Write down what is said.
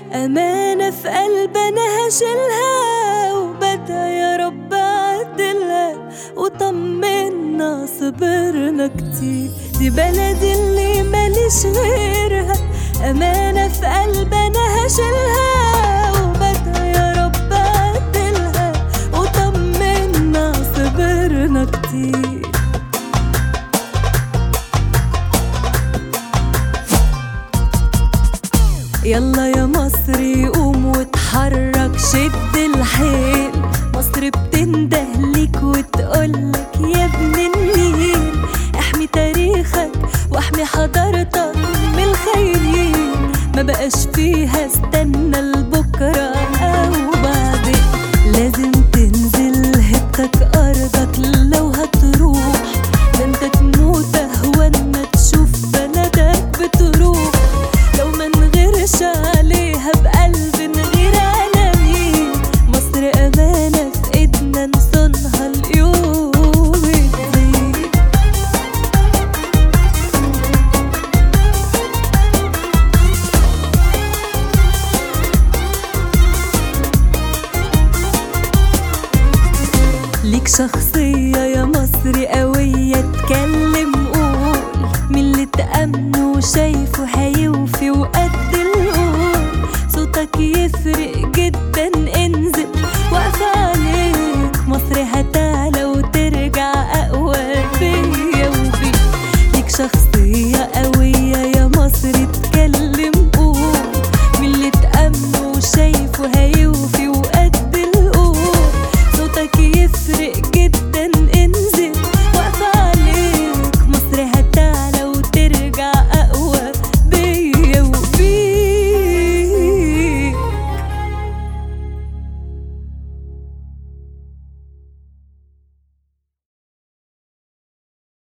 أمانة في قلبنا هشيلها وبدأ يا رب عدلها وطمنا صبرنا كتير دي بلدي اللي ماليش غيرها أمانة في قلبنا هشيلها وبدأ يا رب عدلها وطمنا صبرنا كتير يلا يا مصري قوم واتحرك شد الحيل مصر بتنده ليك وتقولك يا ابن النيل احمي تاريخك واحمي حضارتك من الخاينين ما بقاش فيها استنى لبكره او بعدين لازم تنزل هبتك ارضك لو هتروح ده انت تموت اهون ما تشوف بلدك بتروح لو ما نغيرش عليها بقلب نغير على مين مصر أمانة في إيدنا نصونها اليوم الدين ليك شخصية يا مصري قوية اتكلم قول مين اللي تأمنه وشايفه هيوفي وقد القول صوتك يفرق جدا انزل واقفة عليك مصر هتعلى وترجع أقوى فيا وفيك ليك شخصية